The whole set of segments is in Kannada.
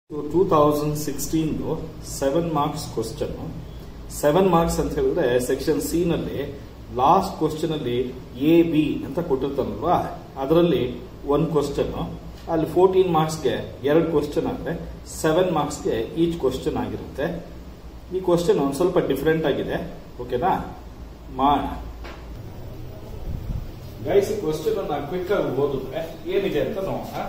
ಟೂ ತೌಸಂಡ್ ಸಿಕ್ಸ್ಟೀನ್ದು seven marks question seven marks ಅಂತ ಹೇಳಿದ್ರೆ ಸೆಕ್ಷನ್ ಸಿ ನಲ್ಲಿ ಲಾಸ್ಟ್ ಕ್ವಶನ್ ಅಲ್ಲಿ ಎ ಬಿ ಅಂತ ಕೊಟ್ಟಿರ್ತಾನಲ್ವಾ ಅದರಲ್ಲಿ ಒಂದು ಕ್ವಶನ್ ಅಲ್ಲಿ ಫೋರ್ಟೀನ್ ಮಾರ್ಕ್ಸ್ಗೆ ಎರಡು ಕ್ವಶನ್ ಆದ್ರೆ ಸೆವೆನ್ ಮಾರ್ಕ್ಸ್ಗೆ ಈಚ್ ಕ್ವಶನ್ ಆಗಿರುತ್ತೆ ಈ ಕ್ವಶನ್ ಒಂದು ಸ್ವಲ್ಪ ಡಿಫ್ರೆಂಟ್ ಆಗಿದೆ ಓಕೆನಾ ಮಾಡೋಣ ಗೈಸ್ ಈ ಕ್ವಶನ್ ಅನ್ನ ಕ್ವಿಕ್ ಆಗಿ ಓದಿದ್ರೆ ಏನಿದೆ ಅಂತ ನೋಡೋಣ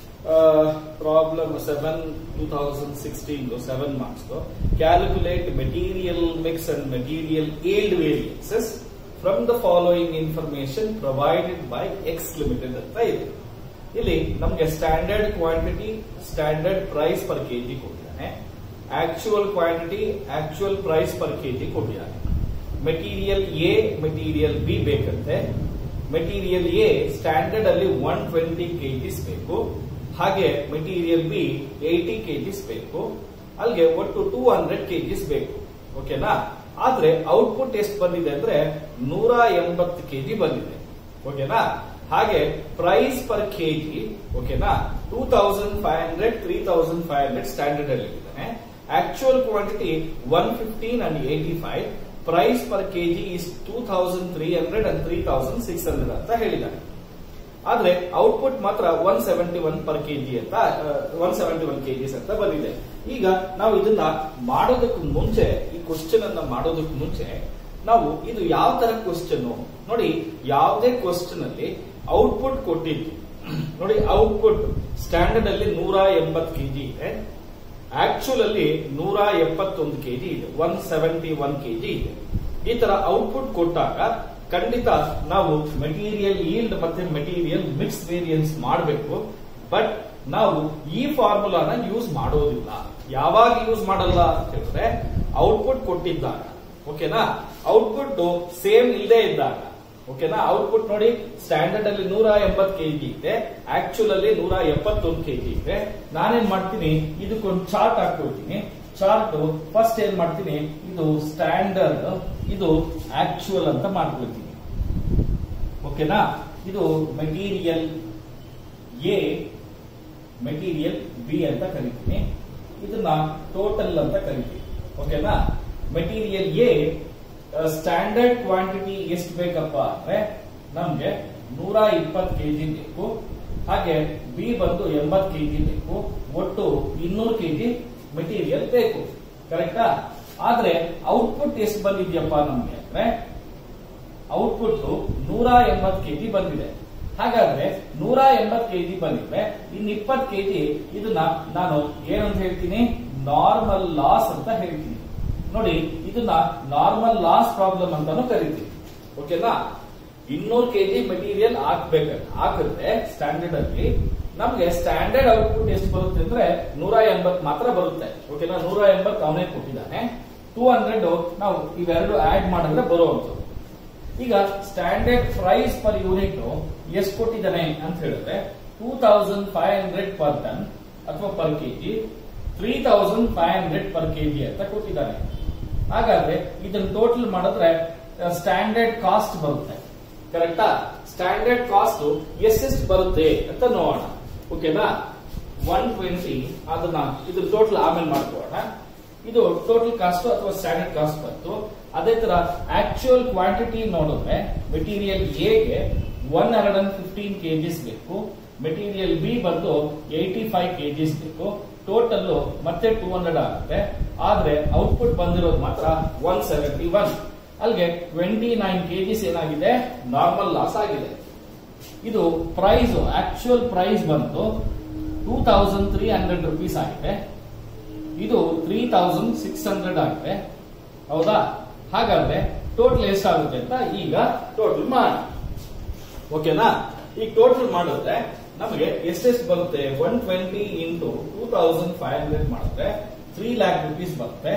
problem seven two thousand sixteen seven marks calculate material mix and material yield variances from the following information provided by X limited ಅಂತ ಇದೆ ಇಲ್ಲಿ ನಮಗೆ standard quantity standard price per kg ಕೊಟ್ಟಿದ್ದಾನೆ actual quantity actual price per kg ಕೊಟ್ಟಿದ್ದಾನೆ ಮೆಟೀರಿಯಲ್ ಎ ಮೆಟೀರಿಯಲ್ ಬಿ ಬೇಕಂತೆ ಮೆಟೀರಿಯಲ್ ಎ ಸ್ಟ್ಯಾಂಡರ್ಡ್ ಅಲ್ಲಿ ಒನ್ ಟ್ವೆಂಟಿ ಕೆಜಿಸ್ ಬೇಕು ಹಾಗೆ ಮೆಟೀರಿಯಲ್ ಬಿ ಏಯ್ಟಿ ಕೆಜಿಸ್ ಬೇಕು ಅಲ್ಲಿಗೆ ಒಟ್ಟು ಟೂ ಹಂಡ್ರೆಡ್ ಕೆಜಿಸ್ ಬೇಕು ಓಕೆನಾ ಆದ್ರೆ ಔಟ್ಪುಟ್ ಎಷ್ಟು ಬಂದಿದೆ ಅಂದ್ರೆ ನೂರ ಎಂಬತ್ತು ಕೆಜಿ ಬಂದಿದೆ ಓಕೆನಾ ಹಾಗೆ ಪ್ರೈಸ್ ಪರ್ ಕೆಜಿ ಓಕೆನಾ two thousand five hundred three thousand five hundred standard ಅಲ್ಲಿ ಇದ್ದಾನೆ actual quantity one fifteen and eighty five price per kg is two thousand three hundred and three thousand six hundred ಅಂತ ಹೇಳಿದ್ದಾರೆ ಆದ್ರೆ ಔಟ್ಪುಟ್ ಮಾತ್ರ one seventy one per kg ಅಂತ ಒನ್ ಸೆವೆಂಟಿ ಒನ್ ಕೆಜಿಸ್ ಅಂತ ಬಂದಿದೆ ಈಗ ನಾವು ಇದನ್ನ ಮಾಡೋದಕ್ಕೆ ಮುಂಚೆ ಈ ಕ್ವಶನ್ ಅನ್ನ ಮಾಡೋದಕ್ಕೆ ಮುಂಚೆ ನಾವು ಇದು ಯಾವ ತರ ಕ್ವಶನ್ ನೋಡಿ ಯಾವುದೇ ಕ್ವಶನ್ ಅಲ್ಲಿ ಔಟ್ಪುಟ್ ಕೊಟ್ಟಿದ್ದು ನೋಡಿ ಔಟ್ಪುಟ್ ಸ್ಟ್ಯಾಂಡರ್ಡ್ ಅಲ್ಲಿ ನೂರ ಎಂಬತ್ತು ಕೆಜಿ ಇದೆ ಆಕ್ಚುಲ್ ಅಲ್ಲಿ ನೂರ ಎಪ್ಪತ್ತೊಂದು ಕೆಜಿ ಇದೆ ಒನ್ ಸೆವೆಂಟಿ ಒನ್ ಕೆಜಿ ಇದೆ ಈ ತರ ಔಟ್ಪುಟ್ ಕೊಟ್ಟಾಗ ಖಂಡಿತ ನಾವು ಮೆಟೀರಿಯಲ್ ಈಲ್ಡ್ ಮತ್ತೆ ಮೆಟೀರಿಯಲ್ ಮಿಕ್ಸ್ ವೇರಿಯನ್ಸ್ ಮಾಡಬೇಕು ಬಟ್ ನಾವು ಈ ಫಾರ್ಮುಲಾನ ಯೂಸ್ ಮಾಡೋದಿಲ್ಲ ಯಾವಾಗ ಯೂಸ್ ಮಾಡಲ್ಲ ಅಂತ ಹೇಳಿದ್ರೆ ಔಟ್ಪುಟ್ ಕೊಟ್ಟಿದ್ದಾಗ ಓಕೆನಾ ಔಟ್ಪುಟ್ ಸೇಮ್ ಇಲ್ಲದೆ ಇದ್ದಾಗ ಓಕೆನಾ ಔಟ್ಪುಟ್ ನೋಡಿ ಸ್ಟ್ಯಾಂಡರ್ಡ್ ಅಲ್ಲಿ ನೂರ ಎಂಬತ್ ಕೆಜಿ ಇದೆ ಆಕ್ಚುಲ್ ಅಲ್ಲಿ ನೂರ ಎಪ್ಪತ್ತೊಂದು ಕೆಜಿ ಇದೆ ನಾನೇನ್ ಮಾಡ್ತೀನಿ ಇದಕ್ಕೊಂದು ಚಾರ್ಟ್ ಹಾಕೊಳ್ತೀನಿ ಚಾರ್ಟ್ ಫಸ್ಟ್ ಏನ್ ಮಾಡ್ತೀನಿ ಇದು ಸ್ಟ್ಯಾಂಡರ್ಡ್ ಇದು ಆಕ್ಚುಯಲ್ ಅಂತ ಮಾಡ್ಕೊಳ್ತೀನಿ ಓಕೆನಾ ಇದು ಮೆಟೀರಿಯಲ್ ಎ ಮೆಟೀರಿಯಲ್ ಬಿ ಅಂತ ಕರಿತೀನಿ ಇದನ್ನ ಟೋಟಲ್ ಅಂತ ಕರಿತೀನಿ ಓಕೆನಾ ಮೆಟೀರಿಯಲ್ ಎ ಸ್ಟ್ಯಾಂಡರ್ಡ್ ಕ್ವಾಂಟಿಟಿ ಎಷ್ಟು ಬೇಕಪ್ಪ ಅಂದ್ರೆ ನಮ್ಗೆ ನೂರ ಇಪ್ಪತ್ತು ಕೆಜಿ ಬೇಕು ಹಾಗೆ ಬಿ ಬಂದು ಎಂಬತ್ ಕೆಜಿ ಬೇಕು ಒಟ್ಟು ಇನ್ನೂರು ಕೆಜಿ ಮೆಟೀರಿಯಲ್ ಬೇಕು ಕರೆಕ್ಟಾ ಆದ್ರೆ ಔಟ್ಪುಟ್ ಎಷ್ಟು ಬಂದಿದ್ಯಪ್ಪ ನಮ್ಗೆ ಅಂದ್ರೆ ಔಟ್ಪುಟ್ ನೂರ ಎಂಬತ್ ಕೆಜಿ ಬಂದಿದೆ ಹಾಗಾದ್ರೆ ನೂರ ಎಂಬತ್ ಕೆಜಿ ಬಂದಿದ್ರೆ ಇನ್ ಇಪ್ಪತ್ ಕೆಜಿ ಇದನ್ನ ನಾನು ಏನಂತ ಹೇಳ್ತೀನಿ ನಾರ್ಮಲ್ ಲಾಸ್ ಅಂತ ಹೇಳ್ತೀನಿ ನೋಡಿ ಇದನ್ನ ನಾರ್ಮಲ್ ಲಾಸ್ ಪ್ರಾಬ್ಲಮ್ ಅಂತಾನು ಕರಿತೀವಿ ಓಕೆನಾ ಇನ್ನೂರು ಕೆಜಿ ಮೆಟೀರಿಯಲ್ ಹಾಕ್ಬೇಕು ಹಾಕಿದ್ರೆ ಸ್ಟ್ಯಾಂಡರ್ಡ್ ಅಲ್ಲಿ ನಮ್ಗೆ ಸ್ಟ್ಯಾಂಡರ್ಡ್ ಔಟ್ಪುಟ್ ಎಷ್ಟು ಬರುತ್ತೆ ಅಂದ್ರೆ ನೂರ ಎಂಬತ್ ಮಾತ್ರ ಬರುತ್ತೆ ಓಕೆನಾ ನೂರ ಎಂಬತ್ ಅವನೇ ಕೊಟ್ಟಿದ್ದಾನೆ ಟೂ ಹಂಡ್ರೆಡ್ ನಾವು ಇವೆರಡು ಆಡ್ ಮಾಡಿದ್ರೆ ಬರುವಂತದ್ದು ಈಗ ಸ್ಟ್ಯಾಂಡರ್ಡ್ ಪ್ರೈಸ್ ಪರ್ ಯೂನಿಟ್ ಎಷ್ಟು ಕೊಟ್ಟಿದ್ದಾನೆ ಅಂತ ಹೇಳಿದ್ರೆ two thousand five hundred per ton ಅಥವಾ per kg three thousand five hundred per kg ಅಂತ ಕೊಟ್ಟಿದ್ದಾನೆ ಹಾಗಾದ್ರೆ ಇದನ್ನ ಟೋಟಲ್ ಮಾಡಿದ್ರೆ ಸ್ಟ್ಯಾಂಡರ್ಡ್ ಕಾಸ್ಟ್ ಬರುತ್ತೆ ಕರೆಕ್ಟಾ ಸ್ಟ್ಯಾಂಡರ್ಡ್ ಕಾಸ್ಟ್ ಎಷ್ಟೆಷ್ಟು ಬರುತ್ತೆ ಅಂತ ನೋಡೋಣ ಓಕೆನಾ ಒನ್ ಟ್ವೆಂಟಿ ಅದನ್ನ ಇದ್ರ ಟೋಟಲ್ ಆಮೇಲೆ ಮಾಡ್ಕೊಳ್ಳೋಣ ಇದು ಟೋಟಲ್ ಕಾಸ್ಟ್ ಅಥವಾ ಸ್ಟ್ಯಾಂಡರ್ಡ್ ಕಾಸ್ಟ್ ಬಂತು ಅದೇ ತರ ಆಕ್ಚುಯಲ್ ಕ್ವಾಂಟಿಟಿ ನೋಡಿದ್ರೆ ಮೆಟೀರಿಯಲ್ ಎಗೆ one hundred and fifteen kgs ಬೇಕು ಮೆಟೀರಿಯಲ್ ಬಿ ಬಂದು ಏಯ್ಟಿ ಫೈವ್ ಕೆಜಿಸ್ ಬೇಕು ಟೋಟಲ್ ಮತ್ತೆ ಟೂ ಹಂಡ್ರೆಡ್ ಆಗುತ್ತೆ ಆದ್ರೆ ಔಟ್ಪುಟ್ ಬಂದಿರೋದು ಮಾತ್ರ ಒನ್ ಸೆವೆಂಟಿ ಒನ್ ಅಲ್ಲಿಗೆ ಟ್ವೆಂಟಿ ನೈನ್ ಕೆಜಿಸ್ ಏನಾಗಿದೆ ನಾರ್ಮಲ್ ಲಾಸ್ ಆಗಿದೆ ಇದು ಪ್ರೈಸ್ ಆಕ್ಚುಯಲ್ ಪ್ರೈಸ್ ಬಂದು two thousand three hundred rupees ಆಗಿದೆ ಇದು ತ್ರೀ ತೌಸಂಡ್ ಸಿಕ್ಸ್ ಹಂಡ್ರೆಡ್ ಆಗಿದೆ ಹೌದಾ ಹಾಗಾದ್ರೆ ಟೋಟಲ್ ಎಷ್ಟಾಗುತ್ತೆ ಅಂತ ಈಗ ಟೋಟಲ್ ಮಾಡಿ ಓಕೆನಾ ಈಗ ಟೋಟಲ್ ಮಾಡಿದ್ರೆ ನಮಗೆ ಎಷ್ಟೆಷ್ಟು ಬರುತ್ತೆ one twenty into two thousand five hundred ಮಾಡಿದ್ರೆ ತ್ರೀ ಲ್ಯಾಕ್ ರುಪೀಸ್ ಬರುತ್ತೆ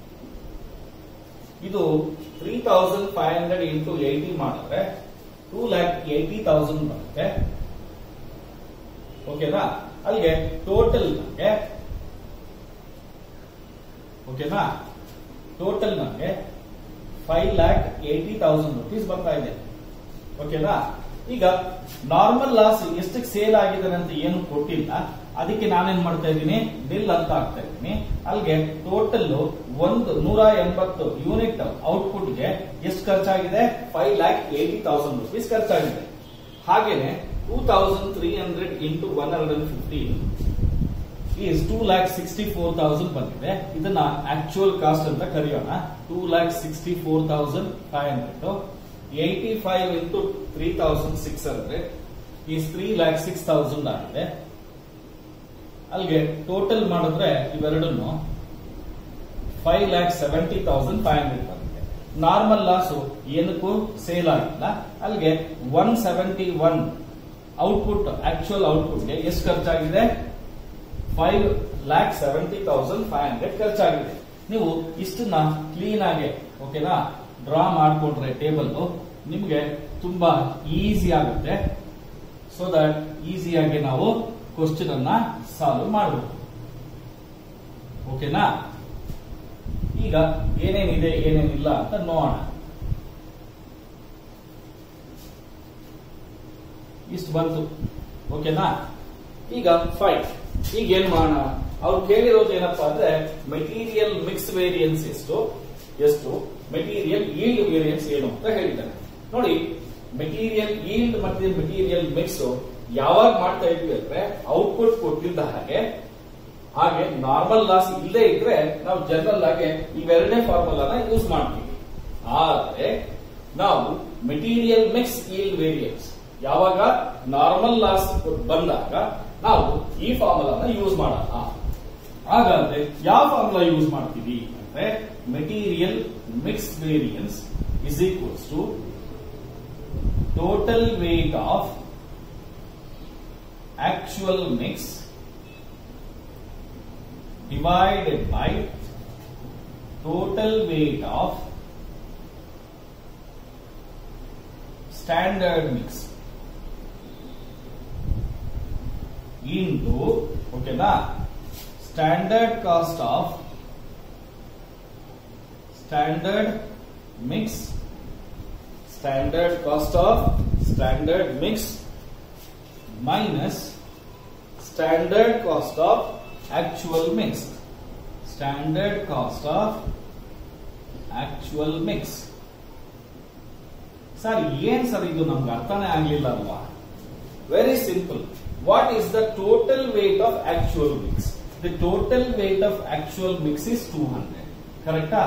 ಇದು three thousand five hundred into eighty ಮಾಡಿದ್ರೆ ಟೂ ಲ್ಯಾಕ್ ಏಯ್ಟಿ ತೌಸಂಡ್ ಬರುತ್ತೆ ಓಕೆನಾ ಅಲ್ಲಿಗೆ ಟೋಟಲ್ ನಮಗೆ ಓಕೆನಾ ಟೋಟಲ್ ನಮಗೆ five lakh eighty thousand rupees ಬರ್ತಾ ಇದೆ ಓಕೆನಾ ಈಗ ನಾರ್ಮಲ್ ಲಾಸ್ ಎಷ್ಟಕ್ಕೆ ಸೇಲ್ ಆಗಿದೆ ಅಂತ ಏನು ಕೊಟ್ಟಿಲ್ಲ ಅದಕ್ಕೆ ನಾನೇನ್ ಮಾಡ್ತಾ ಇದ್ದೀನಿ ಬಿಲ್ ಅಂತ ಹಾಕ್ತಾ ಇದ್ದೀನಿ ಅಲ್ಲಿಗೆ ಟೋಟಲ್ ಒಂದು ನೂರ ಎಂಬತ್ತು ಯೂನಿಟ್ ಔಟ್ಪುಟ್ ಗೆ ಎಷ್ಟು ಖರ್ಚಾಗಿದೆ five lakh eighty thousand rupees ಖರ್ಚಾಗಿದೆ ಹಾಗೇನೆ two thousand three hundred into one hundred and fifteen is two lakh sixty four thousand ಬಂದಿದೆ ಇದನ್ನ ಆಕ್ಚುಯಲ್ ಕಾಸ್ಟ್ ಅಂತ ಕರೆಯೋಣ two lakh sixty four thousand five hundred eighty five into three thousand six hundred is three lakh six thousand ಆಗಿದೆ ಅಲ್ಲಿಗೆ ಟೋಟಲ್ ಮಾಡಿದ್ರೆ ಇವೆರಡನ್ನು five lakh seventy thousand five hundred ಬಂದಿದೆ ನಾರ್ಮಲ್ ಲಾಸು ಏನಕ್ಕೂ ಸೇಲ್ ಆಗಿಲ್ಲ ಅಲ್ಲಿಗೆ one seventy one output actual ಔಟ್ಪುಟ್ಗೆ ಎಷ್ಟು ಖರ್ಚಾಗಿದೆ five lakh seventy thousand five hundred ಖರ್ಚಾಗಿದೆ ನೀವು ಇಷ್ಟನ್ನ ಕ್ಲೀನ್ ಆಗಿ ಓಕೆನಾ ಡ್ರಾ ಮಾಡ್ಕೊಂಡ್ರೆ ಟೇಬಲ್ ನಿಮ್ಗೆ ತುಂಬಾ ಈಸಿ ಆಗುತ್ತೆ ಸೊ ದಟ್ ಈಸಿಯಾಗಿ ನಾವು ಕ್ವಶನ್ ಅನ್ನ ಸಾಲ್ವ್ ಮಾಡಬಹುದು ಓಕೆನಾ ಈಗ ಏನೇನಿದೆ ಏನೇನಿಲ್ಲ ಅಂತ ನೋಡೋಣ ಇಷ್ಟು ಬಂತು ಓಕೆನಾ ಈಗ ಫೈನ್ ಈಗ ಏನ್ ಮಾಡೋಣ ಅವ್ರು ಕೇಳಿರೋದು ಏನಪ್ಪಾ ಅಂದ್ರೆ ಮೆಟೀರಿಯಲ್ ಮಿಕ್ಸ್ ವೇರಿಯನ್ಸ್ ಎಷ್ಟು ಎಷ್ಟು ಮೆಟೀರಿಯಲ್ ಈಲ್ಡ್ ವೇರಿಯನ್ಸ್ ಏನು ಅಂತ ಹೇಳಿದ್ದಾರೆ ನೋಡಿ ಮೆಟೀರಿಯಲ್ ಈಲ್ಡ್ ಮತ್ತೆ ಮೆಟೀರಿಯಲ್ ಮಿಕ್ಸ್ ಯಾವಾಗ ಮಾಡ್ತಾ ಇದ್ವಿ ಅಂದ್ರೆ ಔಟ್ಪುಟ್ ಕೊಟ್ಟಿದ್ದ ಹಾಗೆ ಹಾಗೆ ನಾರ್ಮಲ್ ಲಾಸ್ ಇಲ್ಲದೆ ಇದ್ರೆ ನಾವು ಜನರಲ್ ಆಗಿ ಇವೆರಡನೇ ಫಾರ್ಮುಲಾನ ಯೂಸ್ ಮಾಡ್ತೀವಿ ಆದ್ರೆ ನಾವು ಮೆಟೀರಿಯಲ್ ಮಿಕ್ಸ್ ಈಲ್ಡ್ ವೇರಿಯನ್ಸ್ ಯಾವಾಗ ನಾರ್ಮಲ್ ಲಾಸ್ ಬಂದಾಗ ನಾವು ಈ ಫಾರ್ಮುಲಾನ ಯೂಸ್ ಮಾಡಲ್ಲ ಹಾಗಾದ್ರೆ ಯಾವ ಫಾರ್ಮುಲಾ ಯೂಸ್ ಮಾಡ್ತೀವಿ ಅಂದ್ರೆ material mix variance is equals to total weight of actual mix divided by total weight of standard mix into okay na standard cost of standard mix standard cost of standard mix minus standard cost of actual mix standard cost of actual mix sir ಏನ್ ಸರ್ ಇದು ನಮ್ಗೆ ಅರ್ಥನೇ ಆಗ್ಲಿಲ್ಲ ಅಲ್ವಾ very simple what is the total weight of actual mix the total weight of actual mix is two hundred ಕರೆಕ್ಟಾ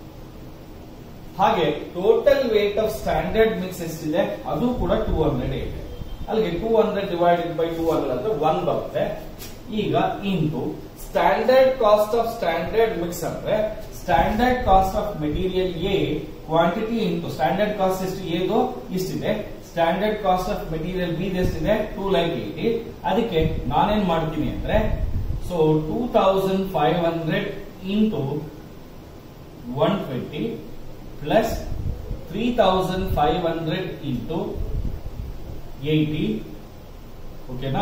ಹಾಗೆ total weight of standard mix ಎಷ್ಟಿದೆ ಅದು ಕೂಡ ಟೂ ಹಂಡ್ರೆಡ್ ಇದೆ ಅಲ್ಲಿಗೆ two hundred divided by two hundred ಅಂದ್ರೆ ಒನ್ ಬರುತ್ತೆ ಈಗ into standard cost of standard mix ಅಂದ್ರೆ standard cost of material A quantity into standard cost ಎಷ್ಟು ಏದು ಇಷ್ಟಿದೆ standard cost of material B ಎಷ್ಟಿದೆ ಟೂ ಲೈಕ್ ಏಟಿ ಅದಕ್ಕೆ ನಾನೇನ್ ಮಾಡ್ತೀನಿ ಅಂದ್ರೆ so two thousand five hundred into one twenty plus three thousand five hundred into eighty ಓಕೆನಾ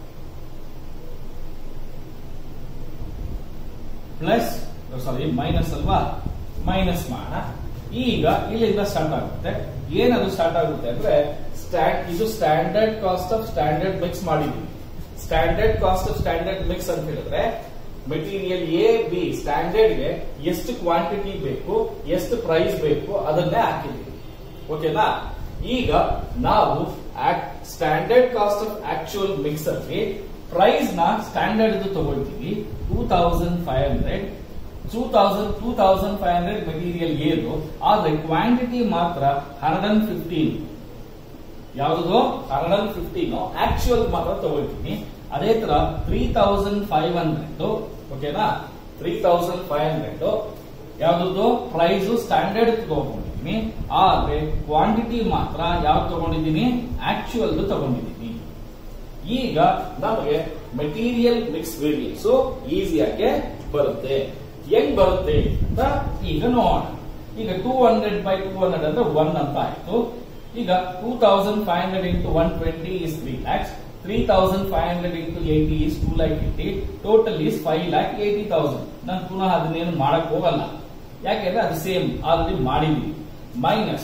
ಪ್ಲಸ್ ಸಾರಿ ಮೈನಸ್ ಅಲ್ವಾ ಮೈನಸ್ ಮಾಡೋಣ ಈಗ ಇಲ್ಲಿಂದ ಸ್ಟಾರ್ಟ್ ಆಗುತ್ತೆ ಏನದು ಸ್ಟಾರ್ಟ್ ಆಗುತ್ತೆ ಅಂದ್ರೆ ಸ್ಟ್ಯಾಂಡ್ ಇದು standard cost of standard mix ಮಾಡಿದೀವಿ standard cost of standard mix ಅಂತ ಹೇಳಿದ್ರೆ ಮೆಟೀರಿಯಲ್ ಎ ಬಿ ಸ್ಟ್ಯಾಂಡರ್ಡ್ ಗೆ ಎಷ್ಟು ಕ್ವಾಂಟಿಟಿ ಬೇಕು ಎಷ್ಟು ಪ್ರೈಸ್ ಬೇಕು ಅದನ್ನೇ ಹಾಕಿದೀವಿ ಓಕೆನಾ ಈಗ ನಾವು standard cost of actual mix ಅಲ್ಲಿ ಪ್ರೈಸ್ ನ ಸ್ಟ್ಯಾಂಡರ್ಡ್ ತಗೊಳ್ತೀವಿ two thousand five hundred two thousand two thousand five hundred material ಏನು ಆದ್ರೆ ಕ್ವಾಂಟಿಟಿ ಮಾತ್ರ ಹಂಡ್ರೆಡ್ ಅಂಡ್ ಫಿಫ್ಟೀನ್ ಯಾವುದು ಹಂಡ್ರೆಡ್ ಅಂಡ್ ಫಿಫ್ಟೀನ್ ಆಕ್ಚುಯಲ್ ಮಾತ್ರ ತಗೊಳ್ತೀನಿ ಅದೇ ತರ ತ್ರೀ ತೌಸಂಡ್ ಫೈವ್ ಹಂಡ್ರೆಡ್ ಓಕೆನಾ ತ್ರೀ ತೌಸಂಡ್ ಫೈವ್ ಹಂಡ್ರೆಡ್ ಯಾವ್ದು ಪ್ರೈಸ್ ಸ್ಟ್ಯಾಂಡರ್ಡ್ ತಗೊಂಡಿದ್ದೀನಿ ಆದ್ರೆ ಕ್ವಾಂಟಿಟಿ ಮಾತ್ರ ಯಾವ್ದು ತಗೊಂಡಿದ್ದೀನಿ ಆಕ್ಚುಯಲ್ ತಗೊಂಡಿದ್ದೀನಿ ಈಗ ನಮಗೆ ಮೆಟೀರಿಯಲ್ ಮಿಕ್ಸ್ ವೇರಿಯನ್ಸ್ ಈಸಿಯಾಗಿ ಬರುತ್ತೆ ಹೆಂಗ್ ಬರುತ್ತೆ ಅಂತ ಈಗ ನೋಡೋಣ ಈಗ two hundred by two hundred ಅಂದ್ರೆ ಒನ್ ಅಂತ ಆಯ್ತು ಈಗ two thousand five hundred into one twenty is three lakhs three thousand five hundred into eighty is two lakh eighty total is five lakh eighty thousand ನಾನು ಪುನಃ ಅದನ್ನೇನು ಮಾಡಕ್ ಹೋಗಲ್ಲ ಯಾಕೆಂದ್ರೆ ಅದು ಸೇಮ್ ಆಲ್ರೆಡಿ ಮಾಡಿದೀವಿ minus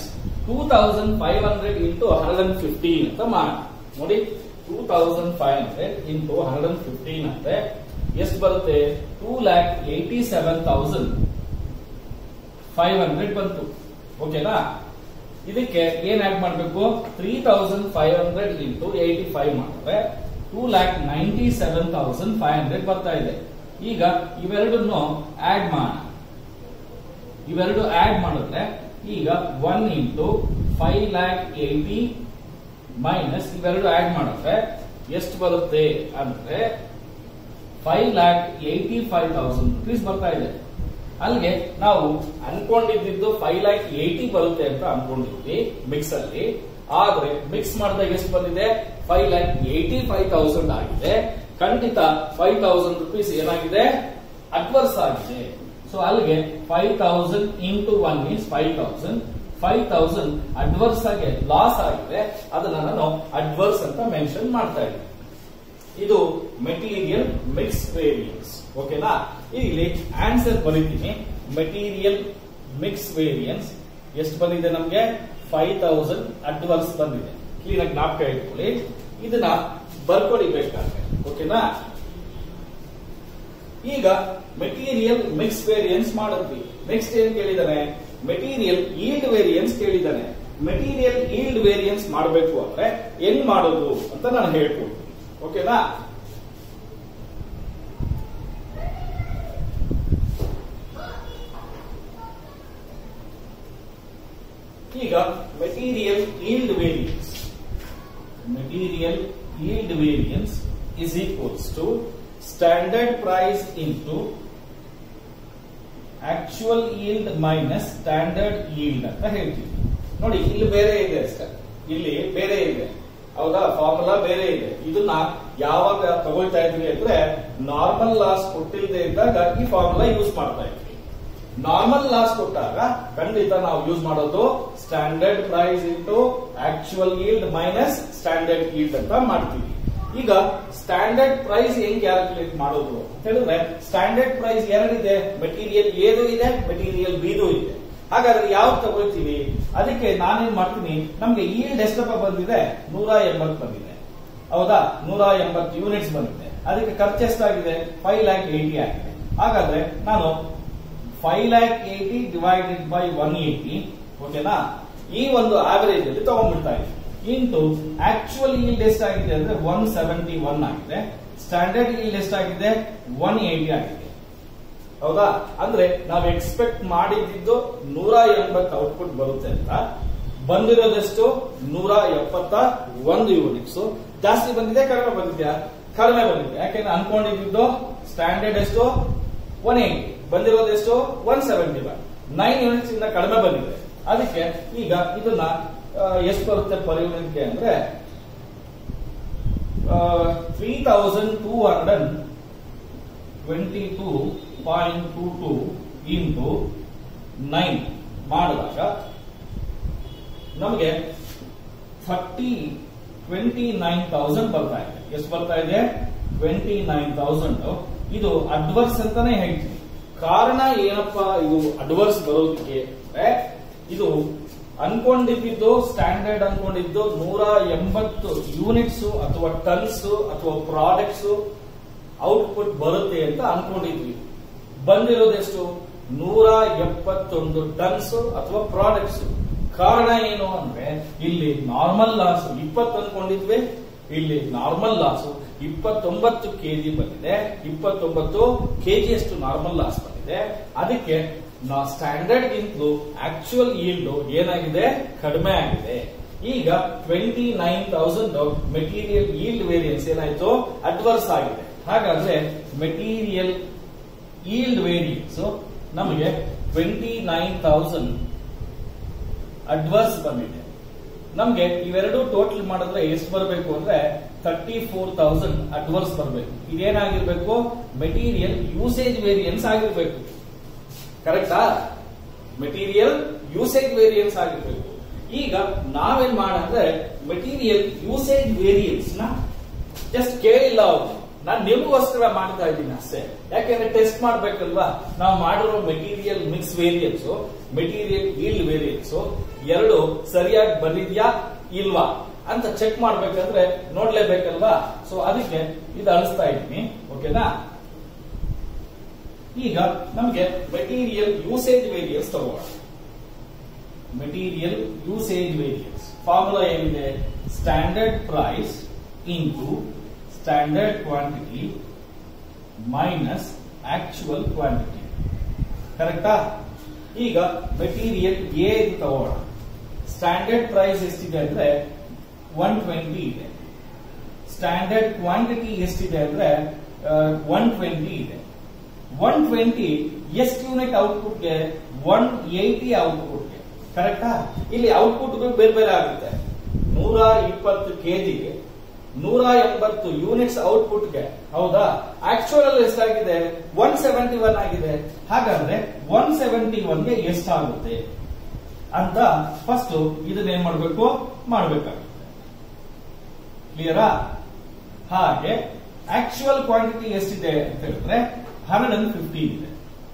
two thousand five hundred into hundred and fifteen ಅಂತ ಮಾಡಿ ನೋಡಿ two thousand five hundred into hundred and fifteen ಅಂದ್ರೆ ಎಷ್ಟು ಬರುತ್ತೆ two lakh eighty seven thousand five hundred ಬಂತು ಓಕೆನಾ ಇದಕ್ಕೆ ಏನ್ ಆಡ್ ಮಾಡಬೇಕು three thousand five hundred into eighty five ಮಾಡಿದ್ರೆ two lakh ninety seven thousand five hundred ಬರ್ತಾ ಇದೆ ಈಗ ಇವೆರಡನ್ನು ಆಡ್ ಮಾಡೋಣ ಇವೆರಡು ಆಡ್ ಮಾಡಿದ್ರೆ ಈಗ one into five lakh eighty minus ಇವೆರಡು ಆಡ್ ಮಾಡಿದ್ರೆ ಎಷ್ಟು ಬರುತ್ತೆ ಅಂದ್ರೆ five lakh eighty five thousand rupees ಬರ್ತಾ ಇದೆ ಅಲ್ಲಿಗೆ ನಾವು ಅನ್ಕೊಂಡಿದ್ದು ಫೈವ್ ಲ್ಯಾಕ್ ಏಯ್ಟಿ ಬರುತ್ತೆ ಅಂತ ಅನ್ಕೊಂಡಿದ್ವಿ ಮಿಕ್ಸ್ ಅಲ್ಲಿ ಆದ್ರೆ ಮಿಕ್ಸ್ ಮಾಡಿದಾಗ ಎಷ್ಟು ಬಂದಿದೆ five lakh eighty five thousand ಆಗಿದೆ ಖಂಡಿತ ಫೈವ್ ತೌಸಂಡ್ ರುಪೀಸ್ ಏನಾಗಿದೆ ಅಡ್ವರ್ಸ್ ಆಗಿದೆ ಸೊ ಅಲ್ಲಿಗೆ five thousand into one means five thousand five thousand adverse ಆಗಿ ಲಾಸ್ ಆಗಿದೆ ಅದನ್ನ ನಾನು ಅಡ್ವರ್ಸ್ ಅಂತ ಮೆನ್ಷನ್ ಮಾಡ್ತಾ ಇದ್ದೀನಿ ಇದು ಮೆಟೀರಿಯಲ್ ಮಿಕ್ಸ್ ವೇರಿಯನ್ಸ್ ಓಕೆನಾ ಇಲ್ಲಿ ಆನ್ಸರ್ ಬರೀತೀನಿ ಮೆಟೀರಿಯಲ್ ಮಿಕ್ಸ್ ವೇರಿಯನ್ಸ್ ಎಷ್ಟು ಬಂದಿದೆ ನಮಗೆ ಫೈವ್ ತೌಸಂಡ್ ಅಡ್ವಾನ್ಸ್ ಬಂದಿದೆ ಕ್ಲೀನ್ ಆಗಿ ಜ್ಞಾಪಕ ಇಟ್ಕೊಳ್ಳಿ ಇದನ್ನ ಬರ್ಕೊಳ್ಳಿ ಬೇಕಾದ್ರೆ ಓಕೆನಾ ಈಗ ಮೆಟೀರಿಯಲ್ ಮಿಕ್ಸ್ ವೇರಿಯನ್ಸ್ ಮಾಡಿದ್ವಿ ನೆಕ್ಸ್ಟ್ ಏನ್ ಕೇಳಿದಾನೆ ಮೆಟೀರಿಯಲ್ ಈಲ್ಡ್ ವೇರಿಯನ್ಸ್ ಕೇಳಿದಾನೆ ಮೆಟೀರಿಯಲ್ ಈಲ್ಡ್ ವೇರಿಯನ್ಸ್ ಮಾಡಬೇಕು ಅಂದ್ರೆ ಹೆಂಗ್ ಮಾಡೋದು ಅಂತ ನಾನು ಹೇಳ್ಕೊಡ್ತೀನಿ ಓಕೆನಾ ಈಗ material yield variance material yield variance is equals to standard price into actual yield minus standard yield ಅಂತ ಹೇಳ್ತೀವಿ ನೋಡಿ ಇಲ್ಲಿ ಬೇರೆ ಇದೆ ಅಷ್ಟೇ ಇಲ್ಲಿ ಬೇರೆ ಇದೆ ಹೌದಾ ಫಾರ್ಮುಲಾ ಬೇರೆ ಇದೆ ಇದನ್ನ ಯಾವಾಗ ತಗೊಳ್ತಾ ಇದ್ವಿ ಅಂದ್ರೆ ನಾರ್ಮಲ್ ಲಾಸ್ ಕೊಟ್ಟಿಲ್ಲದೆ ಇದ್ದಾಗ ಈ ಫಾರ್ಮುಲಾ ಯೂಸ್ ಮಾಡ್ತಾ ಇದ್ವಿ ನಾರ್ಮಲ್ ಲಾಸ್ ಕೊಟ್ಟಾಗ ಖಂಡಿತ ನಾವು ಯೂಸ್ ಮಾಡೋದು standard price into actual yield minus standard yield ಅಂತ ಮಾಡ್ತೀವಿ ಈಗ ಸ್ಟ್ಯಾಂಡರ್ಡ್ ಪ್ರೈಸ್ ಹೆಂಗ್ ಕ್ಯಾಲ್ಕುಲೇಟ್ ಮಾಡೋದು ಅಂತ ಹೇಳಿದ್ರೆ ಸ್ಟ್ಯಾಂಡರ್ಡ್ ಪ್ರೈಸ್ ಎರಡಿದೆ ಮೆಟೀರಿಯಲ್ ಏದು ಇದೆ ಮೆಟೀರಿಯಲ್ ಬಿದು ಇದೆ ಹಾಗಾದ್ರೆ ಯಾವ್ದು ತಗೊಳ್ತೀವಿ ಅದಕ್ಕೆ ನಾನೇನ್ ಮಾಡ್ತೀನಿ ನಮ್ಗೆ ಈಲ್ಡ್ ಎಷ್ಟಪ್ಪ ಬಂದಿದೆ ನೂರ ಎಂಬತ್ತು ಬಂದಿದೆ ಹೌದಾ ನೂರ ಎಂಬತ್ತು ಯೂನಿಟ್ಸ್ ಬಂದಿದೆ ಅದಕ್ಕೆ ಖರ್ಚು ಎಷ್ಟಾಗಿದೆ ಫೈವ್ ಲ್ಯಾಕ್ ಏಯ್ಟಿ ಆಗಿದೆ ಹಾಗಾದ್ರೆ ನಾನು five lakh eighty divided by one eighty ಓಕೆನಾ ಈ ಒಂದು ಆವರೇಜ್ ಅಲ್ಲಿ ತಗೊಂಡ್ಬಿಡ್ತಾ ಇದ್ದೀನಿ ಇಂಟು ಆಕ್ಚುಯಲ್ ಈಲ್ಡ್ ಎಷ್ಟಾಗಿದೆ ಅಂದ್ರೆ ಒನ್ ಸೆವೆಂಟಿ ಒನ್ ಆಗಿದೆ ಸ್ಟ್ಯಾಂಡರ್ಡ್ ಈಲ್ಡ್ ಎಷ್ಟಾಗಿದೆ ಒನ್ ಏಯ್ಟಿ ಆಗಿದೆ ಹೌದಾ ಅಂದ್ರೆ ನಾವು ಎಕ್ಸ್ಪೆಕ್ಟ್ ಮಾಡಿದ್ದು ನೂರ ಎಂಬತ್ತು ಔಟ್ಪುಟ್ ಬರುತ್ತೆ ಅಂತ ಬಂದಿರೋದೆಷ್ಟು ನೂರ ಎಪ್ಪತ್ತ ಒಂದು ಯೂನಿಟ್ಸ್ ಜಾಸ್ತಿ ಬಂದಿದೆ ಕಡಿಮೆ ಬಂದಿದ್ಯಾ ಕಡಿಮೆ ಬಂದಿದೆ ಯಾಕೆಂದ್ರೆ ಅನ್ಕೊಂಡಿದ್ದು ಸ್ಟ್ಯಾಂಡರ್ಡ್ ಎಷ್ಟು ಒನ್ ಏಯ್ಟಿ ಬಂದಿರೋದೆಷ್ಟು one seventy one nine units ಇಂದ ಕಡಿಮೆ ಬಂದಿದೆ ಅದಕ್ಕೆ ಈಗ ಇದನ್ನ ಎಷ್ಟು ಬರುತ್ತೆ ಪರ್ ಯೂನಿಟ್ಗೆ ಅಂದ್ರೆ three thousand two hundred twenty two point two two into nine ಮಾಡುವಾಗ ನಮಗೆ ಥರ್ಟಿ ಟ್ವೆಂಟಿ ನೈನ್ ತೌಸಂಡ್ ಬರ್ತಾ ಇದೆ ಎಷ್ಟು ಬರ್ತಾ ಇದೆ ಟ್ವೆಂಟಿ ನೈನ್ ತೌಸಂಡ್ ಇದು ಅಡ್ವರ್ಸ್ ಅಂತಾನೆ ಹೇಳ್ತೀವಿ ಕಾರಣ ಏನಪ್ಪಾ ಇದು ಅಡ್ವರ್ಸ್ ಬರೋದಕ್ಕೆ ಅಂದ್ರೆ ಇದು ಅನ್ಕೊಂಡಿದ್ದು ಸ್ಟ್ಯಾಂಡರ್ಡ್ ಅನ್ಕೊಂಡಿದ್ದು ನೂರ ಎಂಬತ್ತು ಯೂನಿಟ್ಸ್ ಅಥವಾ ಟನ್ಸ್ ಅಥವಾ ಪ್ರಾಡಕ್ಟ್ಸ್ ಔಟ್ಪುಟ್ ಬರುತ್ತೆ ಅಂತ ಅನ್ಕೊಂಡಿದ್ವಿ ಬಂದಿರೋದೆಷ್ಟು ನೂರ ಎಪ್ಪತ್ತೊಂದು ಟನ್ಸ್ ಅಥವಾ ಪ್ರಾಡಕ್ಟ್ಸ್ ಕಾರಣ ಏನು ಅಂದ್ರೆ ಇಲ್ಲಿ ನಾರ್ಮಲ್ ಲಾಸ್ ಇಪ್ಪತ್ತು ಅನ್ಕೊಂಡಿದ್ವಿ ಇಲ್ಲಿ ನಾರ್ಮಲ್ ಲಾಸ್ ಇಪ್ಪತ್ತೊಂಬತ್ತು ಕೆಜಿ ಬಂದಿದೆ ಇಪ್ಪತ್ತೊಂಬತ್ತು ಕೆಜಿ ಅಷ್ಟು ನಾರ್ಮಲ್ ಲಾಸ್ ಬಂದಿದೆ ಅದಕ್ಕೆ ನಾ ಸ್ಟ್ಯಾಂಡರ್ಡ್ ಗಿಂತಲೂ ಆಕ್ಚುಯಲ್ ಈಲ್ಡ್ ಏನಾಗಿದೆ ಕಡಿಮೆ ಆಗಿದೆ ಈಗ twenty nine thousand material yield variance ಏನಾಯ್ತು ಅಡ್ವರ್ಸ್ ಆಗಿದೆ ಹಾಗಾದ್ರೆ ಮೆಟೀರಿಯಲ್ ಈಲ್ಡ್ ವೇರಿಯನ್ಸ್ ನಮಗೆ ಟ್ವೆಂಟಿ ನೈನ್ ತೌಸಂಡ್ ಅಡ್ವರ್ಸ್ ಬಂದಿದೆ ನಮ್ಗೆ ಇವೆರಡು ಟೋಟಲ್ ಮಾಡಿದ್ರೆ ಎಷ್ಟು ಬರಬೇಕು ಅಂದ್ರೆ ತರ್ಟಿ ಫೋರ್ ತೌಸಂಡ್ ಅಡ್ವರ್ಸ್ ಬರಬೇಕು ಇದೇನಾಗಿರ್ಬೇಕು ಮೆಟೀರಿಯಲ್ ಯೂಸೇಜ್ ವೇರಿಯನ್ಸ್ ಆಗಿರ್ಬೇಕು ಕರೆಕ್ಟಾ ಮೆಟೀರಿಯಲ್ ಯೂಸೇಜ್ ವೇರಿಯನ್ಸ್ ಆಗಿರ್ಬೇಕು ಈಗ ನಾವೇನ್ ಮಾಡಂದ್ರೆ ಮೆಟೀರಿಯಲ್ ಯೂಸೇಜ್ ವೇರಿಯನ್ಸ್ ನ ಜಸ್ಟ್ ಕೇಳಿಲ್ಲ ಅವರು ನಾನು ನಿಮಗೋಸ್ಕರ ಮಾಡ್ತಾ ಇದ್ದೀನಿ ಅಷ್ಟೇ ಯಾಕೆಂದ್ರೆ ಟೆಸ್ಟ್ ಮಾಡ್ಬೇಕಲ್ವಾ ನಾವು ಮಾಡಿರೋ material mix variance material yield variance ಎರಡು ಸರಿಯಾಗಿ ಬಂದಿದ್ಯಾ ಇಲ್ವಾ ಅಂತ ಚೆಕ್ ಮಾಡ್ಬೇಕಂದ್ರೆ ನೋಡ್ಲೇಬೇಕಲ್ವಾ ಸೊ ಅದಕ್ಕೆ ಇದು ಅಳಿಸ್ತಾ ಇದ್ದೀನಿ ಓಕೆನಾ ಈಗ ನಮಗೆ ಮೆಟೀರಿಯಲ್ ಯೂಸೇಜ್ ವೇರಿಯನ್ಸ್ ತಗೋಣ ಮೆಟೀರಿಯಲ್ ಯೂಸೇಜ್ ವೇರಿಯನ್ಸ್ ಫಾರ್ಮುಲಾ ಏನಿದೆ standard price into standard quantity minus actual quantity ಕರೆಕ್ಟಾ ಈಗ ಮೆಟೀರಿಯಲ್ ಎ ತಗೋಣ ಸ್ಟ್ಯಾಂಡರ್ಡ್ ಪ್ರೈಸ್ ಎಷ್ಟಿದೆ ಅಂದ್ರೆ ಒನ್ ಟ್ವೆಂಟಿ ಇದೆ ಸ್ಟ್ಯಾಂಡರ್ಡ್ ಕ್ವಾಂಟಿಟಿ ಎಷ್ಟಿದೆ ಅಂದ್ರೆ ಒನ್ ಟ್ವೆಂಟಿ ಇದೆ ಒನ್ ಟ್ವೆಂಟಿ ಎಷ್ಟು ಯೂನಿಟ್ ಔಟ್ಪುಟ್ಗೆ ಒನ್ ಏಯ್ಟಿ ಔಟ್ಪುಟ್ಗೆ ಕರೆಕ್ಟಾ ಇಲ್ಲಿ ಔಟ್ಪುಟ್ ಬೇರೆ ಬೇರೆ ಆಗುತ್ತೆ ನೂರ ಇಪ್ಪತ್ತು ಕೆಜಿಗೆ ನೂರ ಎಂಬತ್ತು ಯೂನಿಟ್ಸ್ ಔಟ್ಪುಟ್ಗೆ ಹೌದಾ ಆಕ್ಚುಯಲ್ ಅಲ್ಲಿ ಎಷ್ಟಾಗಿದೆ ಒನ್ ಸೆವೆಂಟಿ ಒನ್ ಆಗಿದೆ ಹಾಗಾದ್ರೆ ಒನ್ ಸೆವೆಂಟಿ ಒನ್ಗೆ ಎಷ್ಟಾಗುತ್ತೆ ಅಂತ ಫಸ್ಟ್ ಇದನ್ನ ಏನ್ ಮಾಡ್ಬೇಕು ಮಾಡ್ಬೇಕಾಗುತ್ತೆ ಕ್ಲಿಯರಾ ಹಾಗೆ ಆಕ್ಚುಯಲ್ ಕ್ವಾಂಟಿಟಿ ಎಷ್ಟಿದೆ ಅಂತ ಹೇಳಿದ್ರೆ ಹಂಡ್ರೆಡ್ ಅಂಡ್ ಫಿಫ್ಟೀನ್ ಇದೆ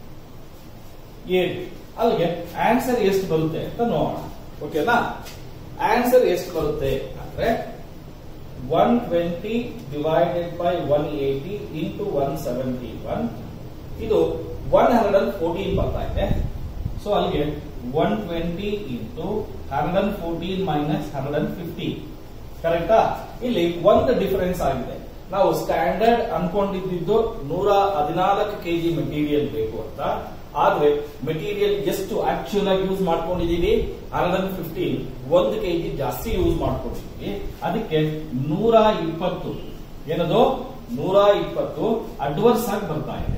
ಏನು ಅಲ್ಲಿಗೆ ಆನ್ಸರ್ ಎಷ್ಟು ಬರುತ್ತೆ ಅಂತ ನೋಡೋಣ ಓಕೆನಾ ಆನ್ಸರ್ ಎಷ್ಟು ಬರುತ್ತೆ ಅಂದ್ರೆ one twenty divided by one eighty into one seventy one ಇದು ಒನ್ ಹಂಡ್ರೆಡ್ ಅಂಡ್ ಫೋರ್ಟೀನ್ ಬರ್ತಾ ಇದೆ ಸೊ ಅಲ್ಲಿಗೆ one twenty into hundred and fourteen minus hundred and fifteen ಕರೆಕ್ಟಾ ಇಲ್ಲಿ ಒಂದು ಡಿಫರೆನ್ಸ್ ಆಗಿದೆ ನಾವು ಸ್ಟ್ಯಾಂಡರ್ಡ್ ಅನ್ಕೊಂಡಿದ್ದು ನೂರ ಹದಿನಾಲ್ಕು ಕೆಜಿ ಮೆಟೀರಿಯಲ್ ಬೇಕು ಅಂತ ಆದ್ರೆ ಮೆಟೀರಿಯಲ್ ಎಷ್ಟು ಆಕ್ಚುಯಲ್ ಆಗಿ ಯೂಸ್ ಮಾಡ್ಕೊಂಡಿದೀವಿ ಹಂಡ್ರೆಡ್ ಫಿಫ್ಟೀನ್ ಒಂದು ಕೆಜಿ ಜಾಸ್ತಿ ಯೂಸ್ ಮಾಡ್ಕೊಂಡಿದೀವಿ ಅದಕ್ಕೆ ನೂರ ಇಪ್ಪತ್ತು ಏನದು ನೂರ ಇಪ್ಪತ್ತು ಅಡ್ವರ್ಸ್ ಆಗಿ ಬರ್ತಾ ಇದೆ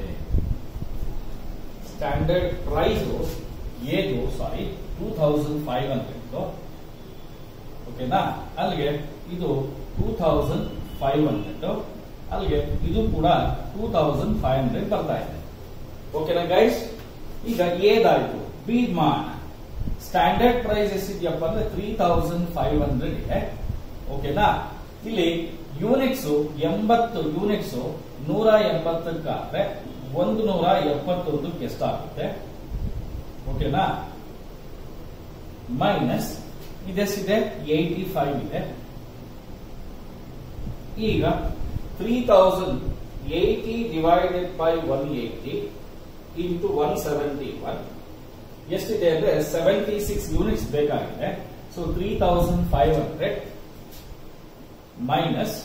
ಸ್ಟ್ಯಾಂಡರ್ಡ್ ಪ್ರೈಸ್ ಏದು sorry two thousand five hundred ಓಕೆನಾ ಅಲ್ಲಿಗೆ ಇದು ಟೂ ಥೌಸಂಡ್ ಫೈವ್ ಹಂಡ್ರೆಡ್ ಅಲ್ಲಿಗೆ ಇದು ಕೂಡ ಟೂ ಥೌಸಂಡ್ ಫೈವ್ ಹಂಡ್ರೆಡ್ ಬರ್ತಾ ಇದೆ ಓಕೆನಾ ಗೈಸ್ ಈಗ ಏದಾಯ್ತು ಬೀದ್ ಮಾಡ ಸ್ಟ್ಯಾಂಡರ್ಡ್ ಪ್ರೈಸ್ ಎಷ್ಟಿದ್ಯಪ್ಪ ಅಂದ್ರೆ ತ್ರೀ ಥೌಸಂಡ್ ಫೈವ್ ಹಂಡ್ರೆಡ್ ಇದೆ ಓಕೆನಾ ಇಲ್ಲಿ ಯೂನಿಟ್ಸ್ ಎಂಬತ್ತು ಯೂನಿಟ್ಸ್ ನೂರ ಎಂಬತ್ತಕ್ಕಾದ್ರೆ ಒಂದು ನೂರ ಎಪ್ಪತ್ತೊಂದಕ್ಕೆ ಎಷ್ಟಾಗುತ್ತೆ ಓಕೆನಾ ಮೈನಸ್ ಇದೆಷ್ಟಿದೆ ಏಯ್ಟಿ ಫೈವ್ ಇದೆ ಈಗ three thousand eighty divided by one eighty into one seventy one ಎಷ್ಟಿದೆ ಅಂದ್ರೆ ಸೆವೆಂಟಿ ಸಿಕ್ಸ್ ಯೂನಿಟ್ಸ್ ಬೇಕಾಗಿದೆ so three thousand five hundred minus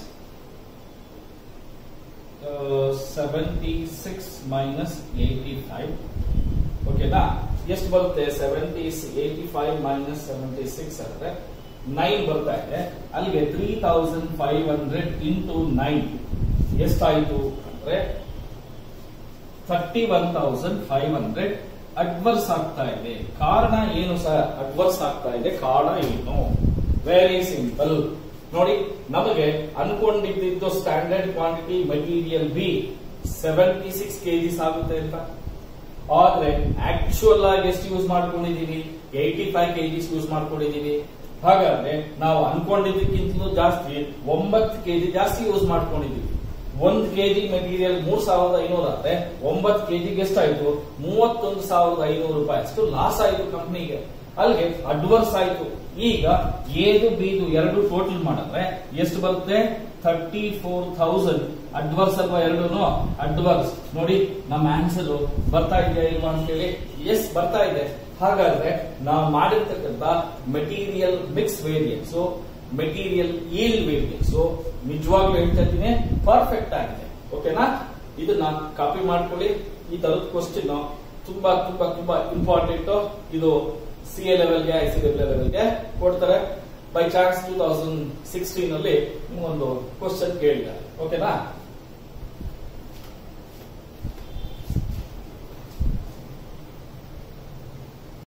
seventy six minus eighty five ಓಕೆನಾ ಎಷ್ಟು ಬರುತ್ತೆ seventy eighty five minus seventy six ಅಂದ್ರೆ ನೈನ್ ಬರ್ತಾ ಇದೆ ಅಲ್ಲಿಗೆ three thousand five hundred into nine ಎಷ್ಟಾಯ್ತು ಅಂದ್ರೆ thirty one thousand five hundred adverse ಆಗ್ತಾ ಇದೆ ಕಾರಣ ಏನು ಸರ್ ಅಡ್ವರ್ಸ್ ಆಗ್ತಾ ಇದೆ ಕಾರಣ ಏನು ವೆರಿ ಸಿಂಪಲ್ ನೋಡಿ ನಮಗೆ ಅನ್ಕೊಂಡಿದ್ದು standard quantity material B seventy six kgs ಆಗುತ್ತೆ ಅಂತ ಆದ್ರೆ ಆಕ್ಚುಯಲ್ ಆಗಿ ಎಷ್ಟು ಯೂಸ್ ಮಾಡ್ಕೊಂಡಿದೀವಿ ಏಯ್ಟಿ ಫೈವ್ ಕೆಜಿಸ್ ಯೂಸ್ ಮಾಡ್ಕೊಂಡಿದೀವಿ ಹಾಗಾದ್ರೆ ನಾವು ಅನ್ಕೊಂಡಿದ್ದಕ್ಕಿಂತಲೂ ಜಾಸ್ತಿ ಒಂಬತ್ತು ಕೆಜಿ ಜಾಸ್ತಿ ಯೂಸ್ ಮಾಡ್ಕೊಂಡಿದೀವಿ ಒಂದ್ ಕೆಜಿ ಮೆಟೀರಿಯಲ್ ಮೂರ್ ಸಾವಿರದ ಐನೂರ ಆದ್ರೆ ಒಂಬತ್ತು ಕೆಜಿಗೆ ಎಷ್ಟಾಯ್ತು ಮೂವತ್ತೊಂದು ಸಾವಿರದ ಐನೂರು ರೂಪಾಯಿ ಅಷ್ಟು ಲಾಸ್ ಆಯ್ತು ಕಂಪ್ನಿಗೆ ಅಲ್ಲಿಗೆ ಅಡ್ವರ್ಸ್ ಆಯ್ತು ಈಗ ಏದು ಬೀದು ಎರಡು ಟೋಟಲ್ ಮಾಡಿದ್ರೆ ಎಷ್ಟು ಬರುತ್ತೆ ಥರ್ಟಿ ಫೋರ್ ಥೌಸಂಡ್ ಅಡ್ವರ್ಸ್ ಅಲ್ವಾ ಎರಡೂ ಅಡ್ವರ್ಸ್ ನೋಡಿ ನಮ್ಮ ಆನ್ಸರ್ ಬರ್ತಾ ಇದೆಯಾ ಇಲ್ವಾ ಅಂತೇಳಿ ಎಸ್ ಬರ್ತಾ ಇದೆ ಹಾಗಾದ್ರೆ ನಾವು ಮಾಡಿರ್ತಕ್ಕಂಥ material mix variance material yield variance ನಿಜವಾಗ್ಲೂ ಹೇಳ್ತಾ ಇದ್ದೀನಿ ಪರ್ಫೆಕ್ಟ್ ಆಗಿದೆ ಓಕೆನಾ ಇದನ್ನ ಕಾಪಿ ಮಾಡ್ಕೊಳ್ಳಿ ಈ ತರದ ಕ್ವಶನ್ ತುಂಬಾ ತುಂಬಾ ತುಂಬಾ ಇಂಪಾರ್ಟೆಂಟ್ ಇದು ಸಿ ಎ ಲೆವೆಲ್ಗೆ ಐ ಸಿ ಲೆವೆಲ್ಗೆ ಕೊಡ್ತಾರೆ by chance two thousand sixteen ಅಲ್ಲಿ ಒಂದು ಕ್ವಶನ್ ಕೇಳಿದ್ದಾರೆ ಓಕೆನಾ